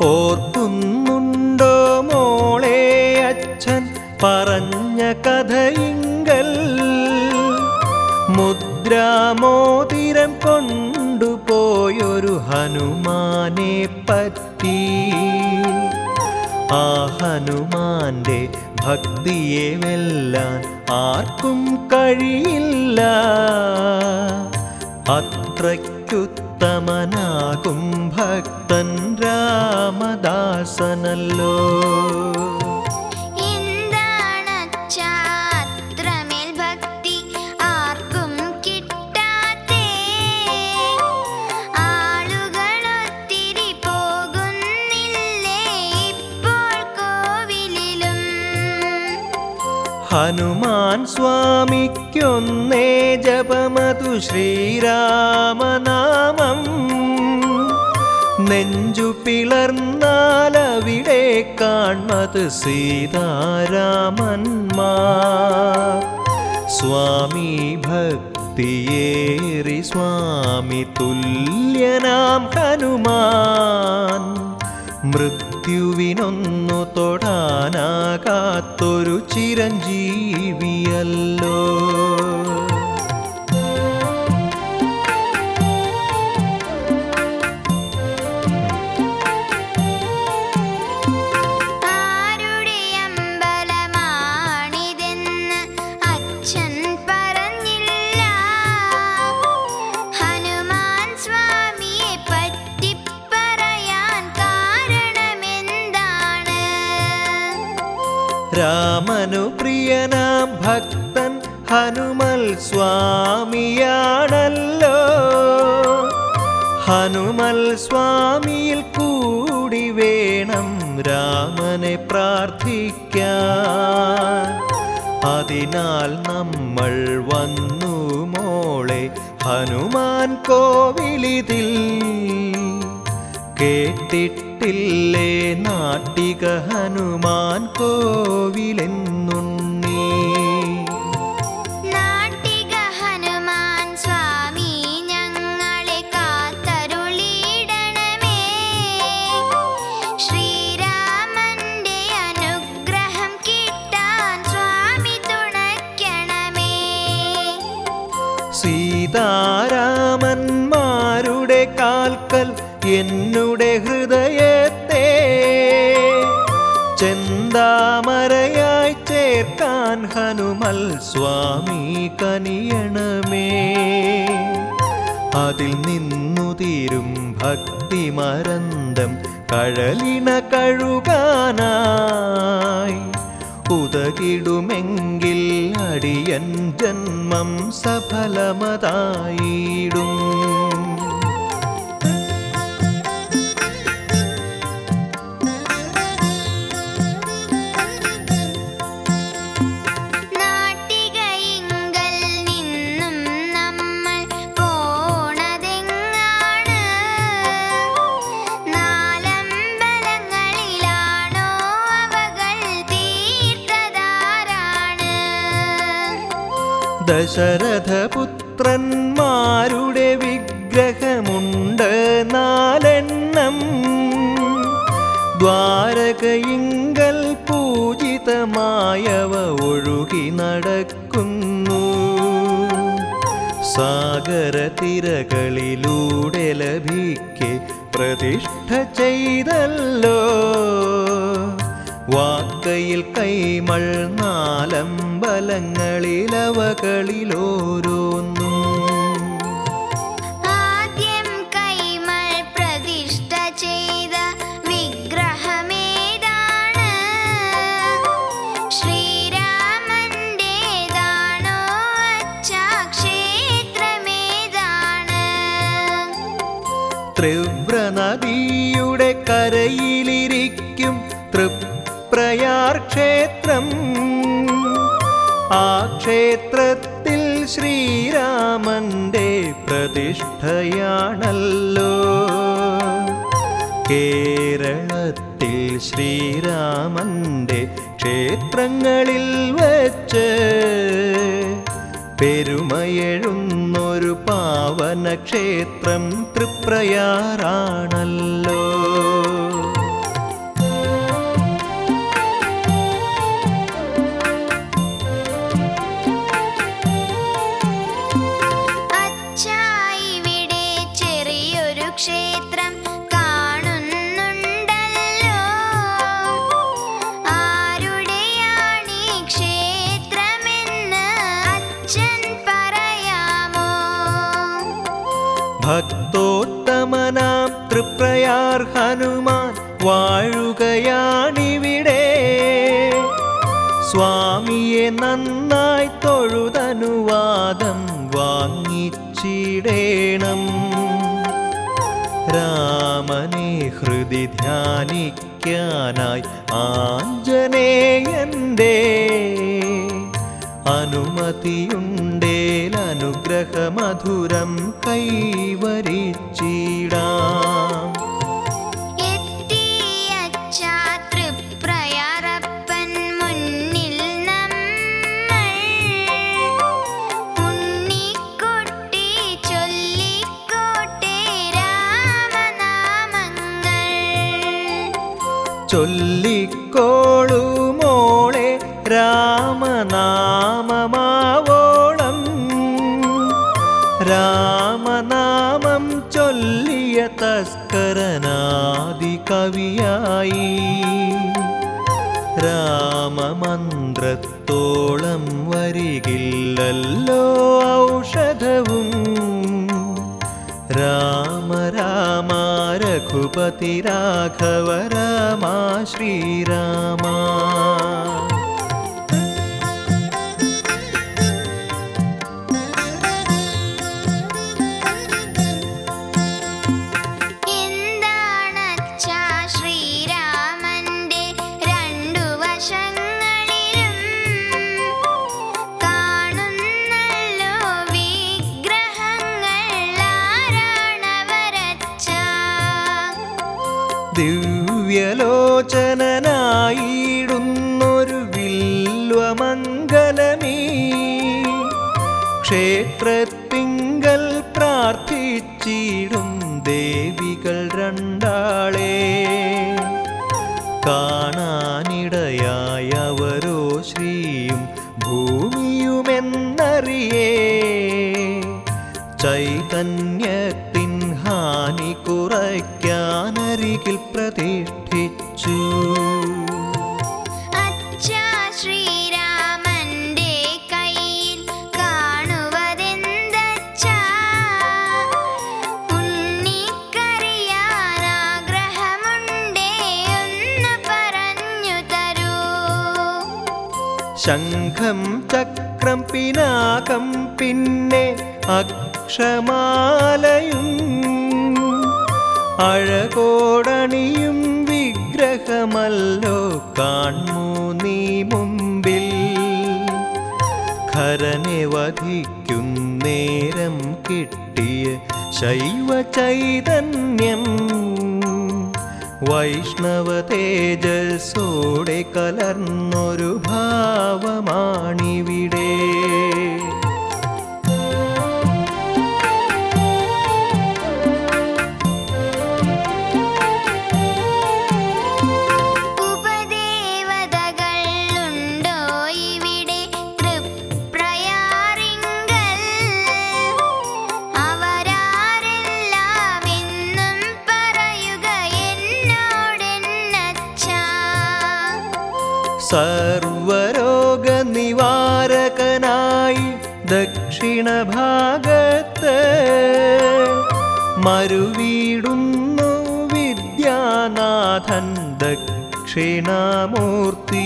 ഓർക്കുന്നുണ്ടോ മോളെ അച്ഛൻ പറഞ്ഞ കഥയിങ്കൽ മുദ്രാമോതിരം കൊണ്ടുപോയൊരു ഹനുമാനെ പറ്റി ആ ഹനുമാന്റെ ഭക്തിയെ വെല്ലാൻ ആർക്കും കഴിയില്ല അത്രയ്ക്കുത്തമനാകും ഭക്തൻ രാമദാസനല്ലോ എന്താണച്ചാ അത്രമേൽ ഭക്തി ആർക്കും കിട്ടാത്തേ ആളുകളൊത്തിരി പോകുന്നില്ലേ ഇപ്പോൾ കോവിലിലും ഹനുമാൻ സ്വാമിക്കൊന്നേ ജപമതു ശ്രീരാമനാമം നെഞ്ചു പിളർന്നാലവിടെ കാൺമത് സീതാരാമന്മാർ സ്വാമി ഭക്തിയേറി സ്വാമി തുല്യനാം ഹനുമാൻ മൃത്യുവിനൊന്നു തൊടാനാകാത്തൊരു ചിരഞ്ജീവിയല്ലോ ആരുടെ അമ്പലമാണിതെന്ന് അച്ഛൻ പറഞ്ഞില്ല ഹനുമാൻ സ്വാമിയെ പറ്റി പറയാൻ കാരണമെന്താണ് രാമനു പ്രിയനാം ഭക്തൻ ഹനുമൽ സ്വാമിയാണല്ലോ ഹനുമൽ സ്വാമിയിൽ കൂടി വേണം രാമനെ പ്രാർത്ഥിക്കാൻ അതിനാൽ നമ്മൾ വന്നു മോളെ ഹനുമാൻ കോവിലിതിൽ കേട്ടിട്ടില്ലേ നാട്ടിക ഹനുമാൻ കോവിലെന്നുണ്ണി നാട്ടിക ഹനുമാൻ സ്വാമി ഞങ്ങളെ കാത്തരുളിയിടണമേ ശ്രീരാമന്റെ അനുഗ്രഹം കിട്ടാൻ സ്വാമി തുണയ്ക്കണമേ സീതാരാമന്മാരുടെ കാൽക്കൽ എന്നുടെ ഹൃദയത്തെ ചെന്താമരയായി ചേർക്കാൻ ഹനുമൽ സ്വാമി കനിയണമേ അതിൽ നിന്നു തീരും ഭക്തിമരന്തം കഴലിണ കഴുകാനായി ഉതകിടുമെങ്കിൽ അടിയൻ ജന്മം സഫലമതായിടും നാട്ടികയിങ്കൽ നിന്നും നമ്മൾ പോണതെങ്ങാണ് നാലമ്പലങ്ങളിലാണോ അവകൾ തീർത്ഥധാരാണ് ദശരഥപുത്രന്മാരുടെ വിഗ്രഹമുണ്ട് നാലെണ്ണം ദ്വാരകയിങ്കൽ പൂജിതമായവ ഒഴുകി നടക്കുന്നു സാഗരതിരകളിലൂടെ ലഭിക്കെ പ്രതിഷ്ഠ ചെയ്തല്ലോ വാക്കയിൽ കൈമൾ നാലമ്പലങ്ങളിലവകളിലോരോന്നും ആദ്യം കൈമൾ പ്രതിഷ്ഠ ചെയ്ത വിഗ്രഹമേതാണ് ശ്രീരാമന്റേതാണോ അച്ഛാ ക്ഷേത്രമേതാണ് ത്രിവ്ര നദിയുടെ കരയിലിരിക്കും തൃപ്രയാർ ക്ഷേത്രം ആ ക്ഷേത്രത്തിൽ ശ്രീരാമന്റെ പ്രതിഷ്ഠയാണല്ലോ കേരളത്തിൽ ശ്രീരാമന്റെ ക്ഷേത്രങ്ങളിൽ വച്ച് പെരുമയെഴുന്നൊരു പാവന ക്ഷേത്രം തൃപ്രയാറാണല്ലോ അച്ഛൻ പറയാമോ ഭക്തോത്തമനാം തൃപ്രയാർ ഹനുമാൻ വാഴുകയാണിവിടെ സ്വാമിയെ നന്നായി തൊഴുതനുവാദം വാങ്ങിച്ചിടേണം രാമനെ ഹൃദി ധ്യാനിക്കാനായി ആഞ്ജനേയന്റെ അനുമതിയുണ്ടേൽ അനുഗ്രഹമധുരം കൈവരിച്ചിടാം എത്തിയച്ചാ തൃപ്രയാറപ്പൻ മുന്നിൽ നമ്മൾ ഉണ്ണിക്കുട്ടി ചൊല്ലിക്കോട്ടെ രാമനാമങ്ങൾ ചൊല്ലിക്കോളു മോളെ രാമനാമമാവോളം രാമനാമം ചൊല്ലിയ തസ്കരനാദി കവിയായി രാമമന്ത്രത്തോളം വരികില്ലല്ലോ ഔഷധവും രാമ രാമ രഘുപതി രാഘവ രാമ ശ്രീരാമ എന്താണച്ചാ ശ്രീരാമന്റെ രണ്ടു വശങ്ങളിലും കാണുന്നല്ലോ വിഗ്രഹങ്ങൾ ആരാണവരച്ചാ ദിവ്യലോചനായിടുന്നൊരു വില്വമംഗലമീ ക്ഷേത്രത്തിങ്കൽ പ്രാർത്ഥിച്ചിടും ദേവികൾ രണ്ടാളെ കാണാനിടയായവരോ ശ്രീയും ഭൂമിയുമെന്നറിയേ ചൈതന്യത്തിൻ ഹാനി കുറയ്ക്കാനരികിൽ പ്രതിഷ്ഠിച്ചു അച്ഛാ ശ്രീരാമന്റെ കയ്യിൽ കാണുവതെന്തച്ചാ ഉണ്ണിക്കറിയാൻ ആഗ്രഹമുണ്ടേ ഒന്ന് പറഞ്ഞു തരൂ ശംഖം ചക്രം പിനാകം പിന്നെ അക്ഷമാലയും അഴകോടണിയും വിഗ്രഹമല്ലോ കാൺമൂ നീ മുമ്പിൽ ഖരനെ വധിക്കുന്നേരം കിട്ടിയ ശൈവ ചൈതന്യം വൈഷ്ണവ തേജസ്സോടെ കലർന്നൊരു ഭാവമാണിവിടെ ഉപദേവതകൾ ഉണ്ടോ ഇവിടെ തൃപ്രയാറിങ്കൽ അവരാരെല്ലാം എന്നും പറയുക എന്നോടെന്നച്ചാ സർവരോഗ നിവാരകനായി ദക്ഷിണ ഭാഗത്ത് മരുവീടുന്നു വിദ്യാനാഥൻ ദക്ഷിണാമൂർത്തി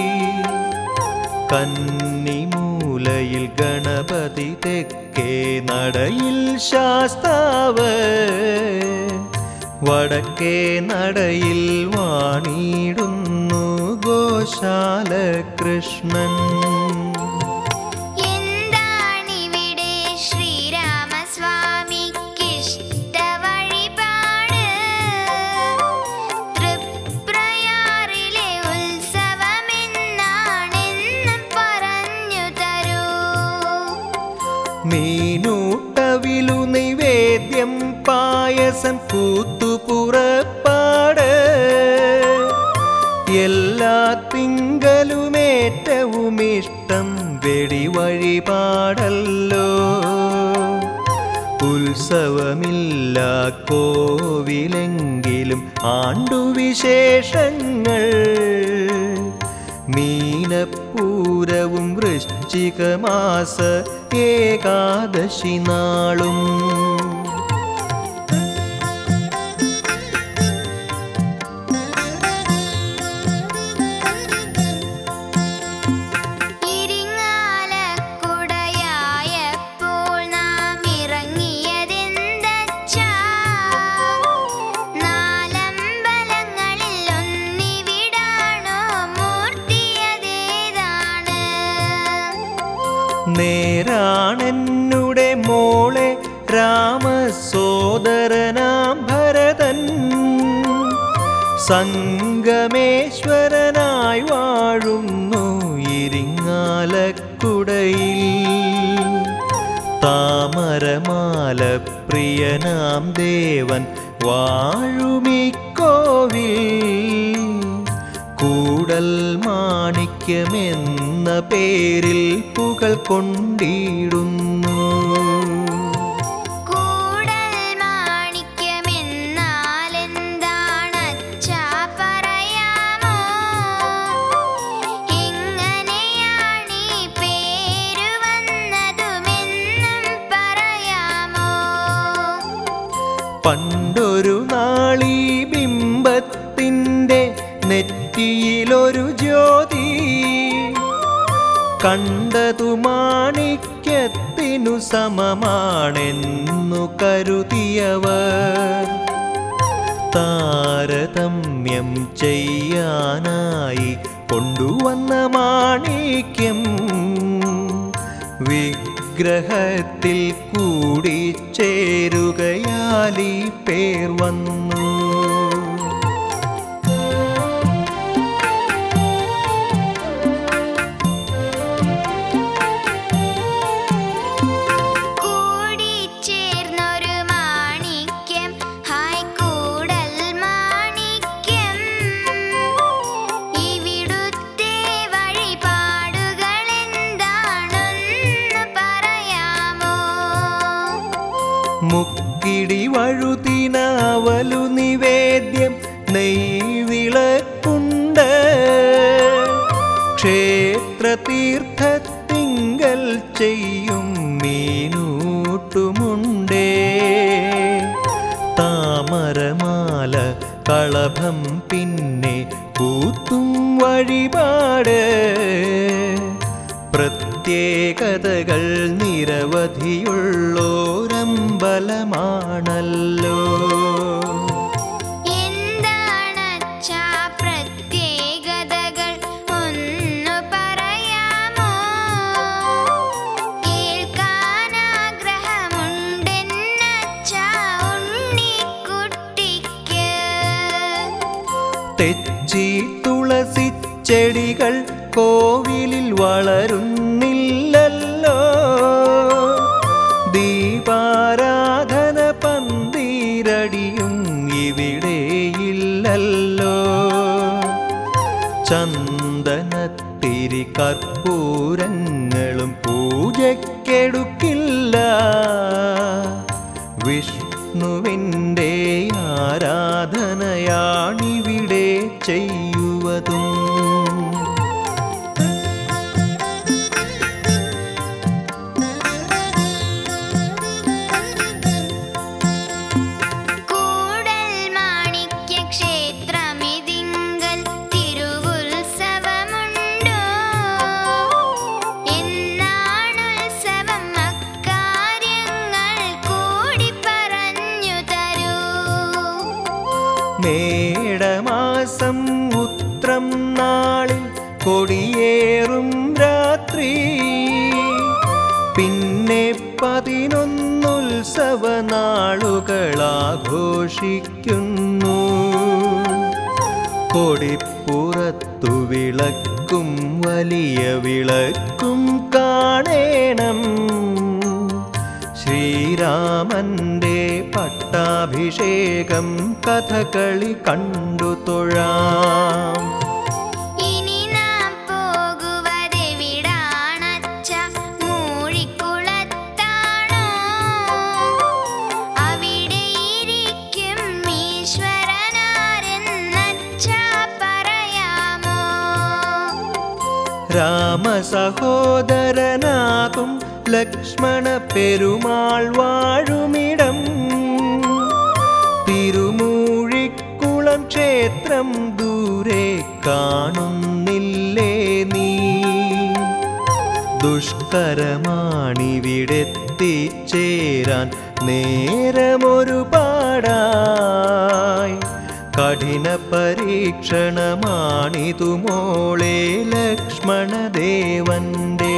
കന്നിമൂലയിൽ ഗണപതി തെക്കേ നടയിൽ ശാസ്താവ് വടക്കേ നടയിൽ വാണിടുന്നു ഗോശാല കൃഷ്ണൻ എന്താണിവിടെ ശ്രീരാമസ്വാമിക്കിഷ്ട വഴിപാട് തൃപ്രയാറിലെ ഉത്സവമെന്നാണെന്നും പറഞ്ഞു തരൂ മീനൂട്ടവിലു നൈവേദ്യം പായസം കൂത്തുപുറപ്പാട് എല്ലാ തിങ്കലുമേറ്റവും ഇഷ്ടം വെടി വഴിപാടല്ലോ ഉത്സവമില്ല കോവിലെങ്കിലും ആണ്ടുവിശേഷങ്ങൾ മീനപ്പൂരവും വൃശ്ചികമാസ ഏകാദശി നാളും ഇരിങ്ങാലക്കുടയായപ്പോൾ നാം ഇറങ്ങിയതെന്തച്ചാ നാലമ്പലങ്ങളിൽ ഒന്നിവിടാണോ മൂർത്തിയതേതാണ് നേരാണെന്നുടെ മോളെ രാമസോദരനാം ഭരതൻ സംഗമേശ്വരനായി വാഴുന്നു ഇരിങ്ങാലക്കുടയിൽ താമരമാല പ്രിയനാം ദേവൻ വാഴുമിക്കോവിൽ കൂടൽ മാണിക്യമെന്ന പേരിൽ പുകൾ കൊണ്ടിടുന്നു കൂടൽ മാണിക്യമെന്നാലെന്താണച്ചാ പറയാമോ എങ്ങനെയാണീ പേര് വന്നതുമെന്നും പറയാമോ പണ്ടൊരു നാളീ ബിംബത്തിൻ്റെ നെറ്റിയിലൊരു ജ്യോതി കണ്ടതു മാണിക്യത്തിനു സമമാണെന്നു കരുതിയവർ താരതമ്യം ചെയ്യാനായി കൊണ്ടുവന്ന മാണിക്യം വിഗ്രഹത്തിൽ കൂടി ചേരുകയാലി പേർ വന്നു കൂടിച്ചേർന്നൊരു മാണിക്യം ഹായ് കൂടൽ മാണിക്യം ഇവിടുത്തെ വഴിപാടുകൾ എന്താണെന്ന് പറയാമോ മുക്കിടി വഴുതിനാവലു നിവേദ്യം നെയ്വിളക്കുണ്ട് ക്ഷേത്ര തീർത്ഥത്തിങ്കൽ ചെയ്യും മീനൂട്ടുമുണ്ടേ താമരമാല കളഭം പിന്നെ കൂത്തും വഴിപാട് പ്രത്യേകതകൾ നിരവധിയുള്ളോരമ്പലമാണല്ലോ എന്താണച്ചാ പ്രത്യേകതകൾ ഒന്നു പറയാമോ കേൾക്കാനാഗ്രഹമുണ്ടെന്നച്ചാ ഉണ്ണിക്കുട്ടിക്ക് തെച്ചി തുളസി ചെടികൾ കോവിലിൽ വളരുന്നില്ലല്ലോ ദീപാരാധന പന്തീരടിയും ഇവിടെയില്ലല്ലോ ചന്ദനത്തിരി കർപ്പൂരങ്ങളും പൂജയ്ക്കെടുക്കില്ല വിഷ്ണുവിൻ്റെ ആരാധനയാണിവിടെ ചെയ്യുവതും കൂടൽ മാണിക്യ ക്ഷേത്രമിതിങ്കൽ തിരുവുത്സവമുണ്ടോ എന്നാണുത്സവം അക്കാര്യങ്ങൾ കൂടി പറഞ്ഞു തരൂ മേടമാസം ഉത്രം നാളിൽ കൊടിയേറും രാത്രി പിന്നെ പതിനൊന്നുത്സവ നാളുകൾ ആഘോഷിക്കുന്നു കൊടിപ്പുറത്തു വിളക്കും വലിയ വിളക്കും കാണേണം ശ്രീരാമന്റെ പട്ടാഭിഷേകം കഥകളി കണ്ടു തൊഴാം ഇനി നാം പോകുവതെവിടാണച്ച മൂഴിക്കുളത്താണോ അവിടെ ഇരിക്കും ഈശ്വരനാരെന്നച്ച പറയാമോ രാമസഹോദരനാകും ലക്ഷ്മണ പെരുമാൾ വാഴുമിടം തിരുമൂഴിക്കുളം ക്ഷേത്രം ദൂരെ കാണുന്നില്ലേ നീ ദുഷ്കരമാണിവിടെത്തിച്ചേരാൻ നേരമൊരുപാടായി കഠിന പരീക്ഷണമാണിതു മോളെ ലക്ഷ്മണദേവന്റെ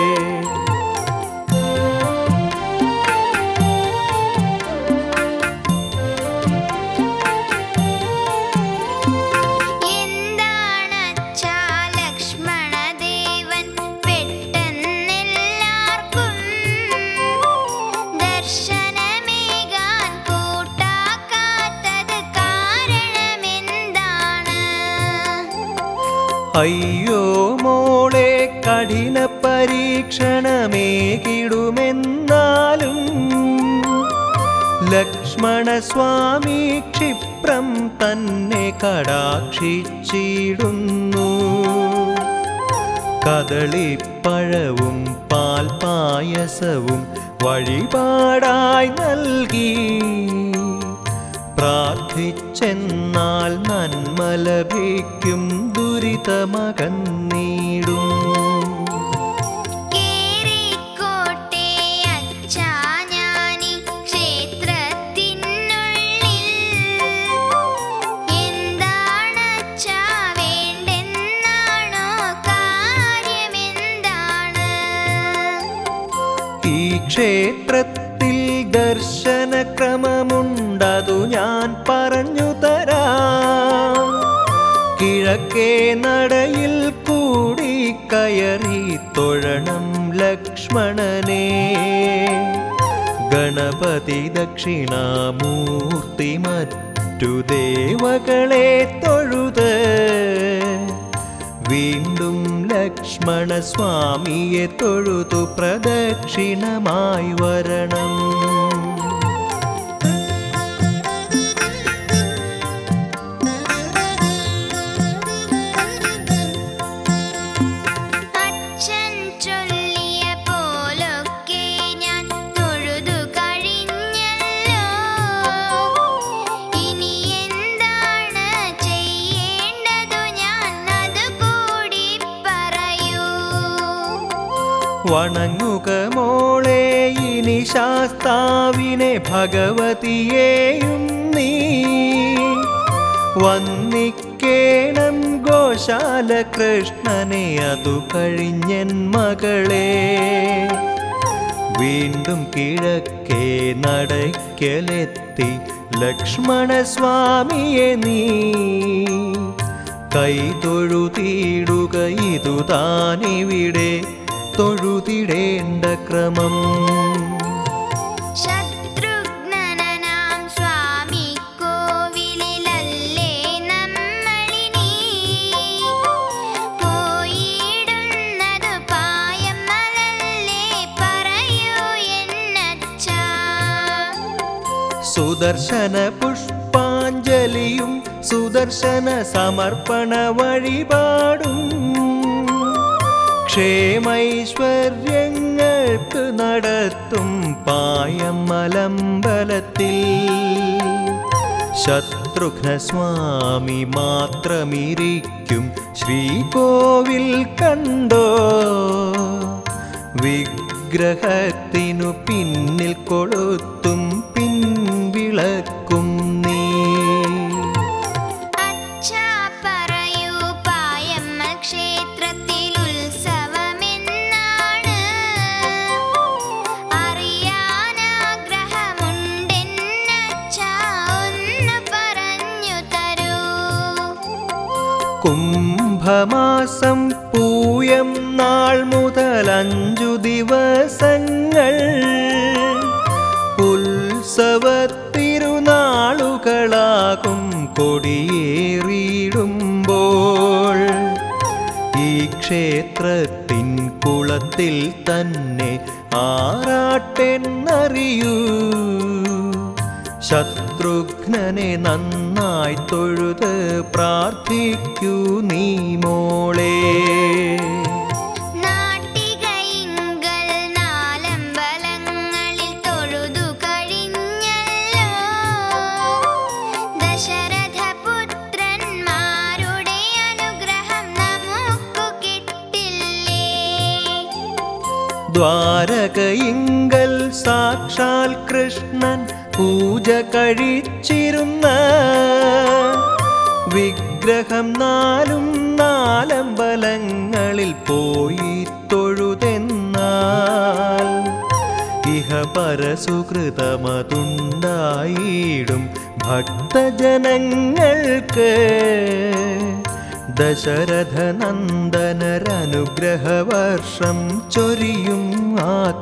എന്താണച്ചാ ലക്ഷ്മണദേവൻ പെട്ടെന്നെല്ലാവർക്കും ദർശനമേകാൻ കൂട്ടാക്കാത്തത് കാരണമെന്താണ് അയ്യോ മോളെ കഠിന പരീക്ഷണമേകിടുമെന്നാലും ലക്ഷ്മണസ്വാമി ക്ഷിപ്രം തന്നെ കടാക്ഷിച്ചിടുന്നു കദളിപ്പഴവും പാൽപായസവും വഴിപാടായി നൽകി പ്രാർത്ഥിച്ചെന്നാൽ നന്മ ലഭിക്കും ദുരിതമകന്നീടും കേറിക്കോട്ടെ അച്ഛാ ഞാനീ ക്ഷേത്രത്തിനുള്ളിൽ എന്താണച്ചാ വേണ്ടെന്നാണോ കാര്യമെന്താണ് ഈ ക്ഷേത്രത്തിൽ ദർശനക്രമമുണ്ടതു ഞാൻ പറഞ്ഞു തരാം കിഴക്കേ നടയിൽ കൂടി കയറി തൊഴണം ലക്ഷ്മണനെ ഗണപതി ദക്ഷിണാമൂർത്തി മറ്റു ദേവകളെ തൊഴുത് വീണ്ടും ലക്ഷ്മണ സ്വാമിയെ തൊഴുതു പ്രദക്ഷിണമായി വരണം അച്ഛൻ ചൊല്ലിയ പോലൊക്കെ ഞാൻ തൊഴുതു കഴിഞ്ഞല്ലോ ഇനി എന്താണ് ചെയ്യേണ്ടതു ഞാൻ അതുകൂടി പറയൂ വണങ്ങുക മോളെ ഇനി ശാസ്താവിനെ ഭഗവതിയെയും നീ വന്നിക്കേണം ഗോശാല കൃഷ്ണനെ അതു കഴിഞ്ഞൻ മകളെ വീണ്ടും കിഴക്കേ നടയ്ക്കലെത്തി ലക്ഷ്മണസ്വാമിയെ നീ കൈ തൊഴുതിടുക ഇതു താനിവിടെ തൊഴുതിടേണ്ട ക്രമം ശത്രുഘ്നനാം സ്വാമി കോവിലിലല്ലേ നമ്മളിനി പോയിടുന്നതു പായമ്മലല്ലേ പറയൂ എന്നച്ഛാ സുദർശന പുഷ്പാഞ്ജലിയും സുദർശന സമർപ്പണ വഴിപാടും ക്ഷേമൈശ്വര്യങ്ങൾക്ക് നടത്തും പായമലമ്പലത്തിൽ ശത്രുഘ്ന സ്വാമി മാത്രമിരിക്കും ശ്രീകോവിൽ കണ്ടോ വിഗ്രഹത്തിനു പിന്നിൽ കൊളുത്തും പിൻവിളക്കും നീ അച്ഛാ പറയൂ പായമ്മ ക്ഷേത്രത്തിൽ ഉത്സവമെന്നാണ് അറിയാനാഗ്രഹമുണ്ടെന്നച്ഛാ ഒന്ന് പറഞ്ഞു തരൂ കുംഭമാസം പൂയം നാൾ മുതൽ അഞ്ചു ദിവസങ്ങൾ ഉത്സവത്തിരുനാളുകളാകും കൊടിയേറിയിടുമ്പോൾ ഈ ക്ഷേത്രത്തിൻ കുളത്തിൽ തന്നെ ആറാട്ടെന്നറിയൂ ശത്രുഘ്നനെ നന്നായി തൊഴുത് പ്രാർത്ഥിക്കൂ നീ മോളെ ദ്വാരകയിങ്കൽ സാക്ഷാൽ കൃഷ്ണൻ പൂജ കഴിച്ചിരുന്ന വിഗ്രഹം നാലും നാലമ്പലങ്ങളിൽ പോയി തൊഴുതെന്നാൽ ഇഹ പരസുകൃതമതുണ്ടായിടും ഭക്തജനങ്ങൾക്ക് ദശരഥ നന്ദനരനുഗ്രഹവർഷം ചൊരിയും ആ